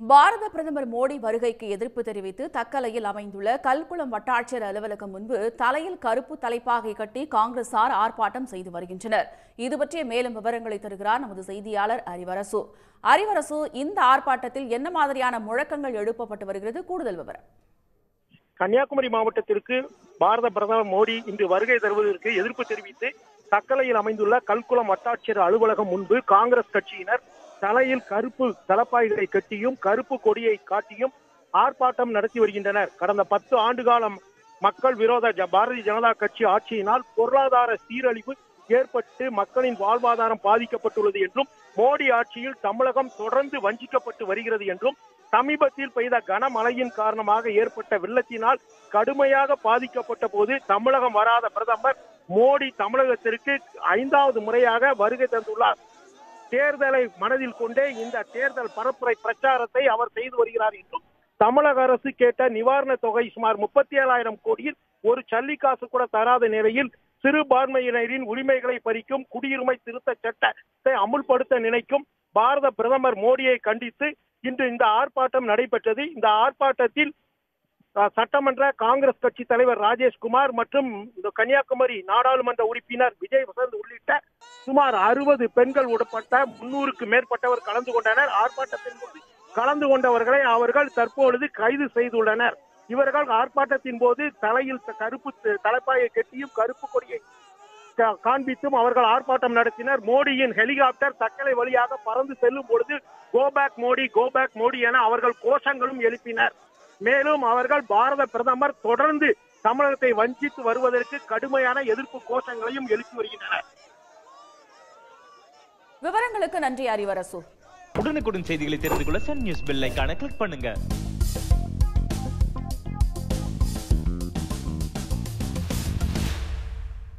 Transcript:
பாரத பிரதமர் மோடி வருகைக்கு எதிர்ப்பு தெரிவித்து தக்கலையில் அமைந்துள்ள கல்குளம் வட்டாட்சியர் அலுவலகம் முன்பு தலையில் கருப்பு தலைப்பாகை கட்டி காங்கிரசார் ஆர்ப்பாட்டம் செய்து வருகின்றனர் இது பற்றிய மேலும் விவரங்களை தருகிறார் நமது செய்தியாளர் அறிவரசு அறிவரசு இந்த ஆர்ப்பாட்டத்தில் என்ன மாதிரியான முழக்கங்கள் எழுப்பப்பட்டு வருகிறது கூடுதல் விவரம் கன்னியாகுமரி மாவட்டத்திற்கு பாரத பிரதமர் மோடி இன்று வருகை தருவதற்கு எதிர்ப்பு தெரிவித்து தக்கலையில் அமைந்துள்ள கல்குளம் வட்டாட்சியர் அலுவலகம் முன்பு காங்கிரஸ் கட்சியினர் தலையில் கருப்பு தலப்பாய்களை கட்டியும் கருப்பு கொடியை காட்டியும் ஆர்ப்பாட்டம் நடத்தி வருகின்றனர் கடந்த பத்து ஆண்டு காலம் மக்கள் விரோத ஜ- பாரதிய ஜனதா கட்சி ஆட்சியினால் பொருளாதார சீரழிவு ஏற்பட்டு மக்களின் வாழ்வாதாரம் பாதிக்கப்பட்டுள்ளது என்றும் மோடி ஆட்சியில் தமிழகம் தொடர்ந்து வஞ்சிக்கப்பட்டு வருகிறது என்றும் சமீபத்தில் பெய்த கனமழையின் காரணமாக ஏற்பட்ட வெள்ளத்தினால் கடுமையாக பாதிக்கப்பட்ட போது தமிழகம் வராத பிரதமர் மோடி தமிழகத்திற்கு ஐந்தாவது முறையாக வருகை தந்துள்ளார் தேர்தலை மனதில் கொண்டே இந்த தேர்தல் பரப்புரை பிரச்சாரத்தை அவர் செய்து வருகிறார் என்றும் தமிழக அரசு கேட்ட நிவாரண தொகை சுமார் முப்பத்தி ஏழாயிரம் கோடியில் ஒரு சல்லிக்காசு கூட தராத நிலையில் சிறுபான்மையினரின் உரிமைகளை பறிக்கும் குடியுரிமை திருத்த சட்டத்தை அமுல்படுத்த நினைக்கும் பாரத பிரதமர் மோடியை கண்டித்து இன்று இந்த ஆர்ப்பாட்டம் நடைபெற்றது இந்த ஆர்ப்பாட்டத்தில் அஹ், சட்டமன்ற காங்கிரஸ் கட்சி தலைவர் ராஜேஷ்குமார் மற்றும் இந்த கன்னியாகுமரி நாடாளுமன்ற உறுப்பினர் விஜய் வசந்த் உள்ளிட்ட சுமார் அறுபது பெண்கள் உட்பட்ட முன்னூறுக்கு மேற்பட்டவர் கலந்து கொண்டனர் ஆர்ப்பாட்டத்தின் போது கலந்து கொண்டவர்களை அவர்கள் தற்பொழுது கைது செய்துள்ளனர் இவர்கள் ஆர்ப்பாட்டத்தின் போது தலையில் த- கருப்பு த- தலைப்பாயை கட்டியும் கருப்பு கொடியை கா- காண்பித்தும் அவர்கள் ஆர்ப்பாட்டம் நடத்தினர் மோடியின் ஹெலிகாப்டர் தக்கலை வழியாக பறந்து செல்லும் பொழுது கோபேக் மோடி கோபேக் மோடி என அவர்கள் கோஷங்களும் எழுப்பினர் மேலும் அவர்கள் பாரத பிரதமர் தொடர்ந்து தமிழகத்தை வஞ்சித்து வருவதற்கு கடுமையான எதிர்ப்பு கோஷங்களையும் எழுப்பி வருகின்றனர் விவரங்களுக்கு நன்றி அறிவரசு உடனுக்குடன் செய்திகளை தெரிந்து கொள்ள சன் நியூஸ் பெல் ஐகானை கிளிக் பண்ணுங்க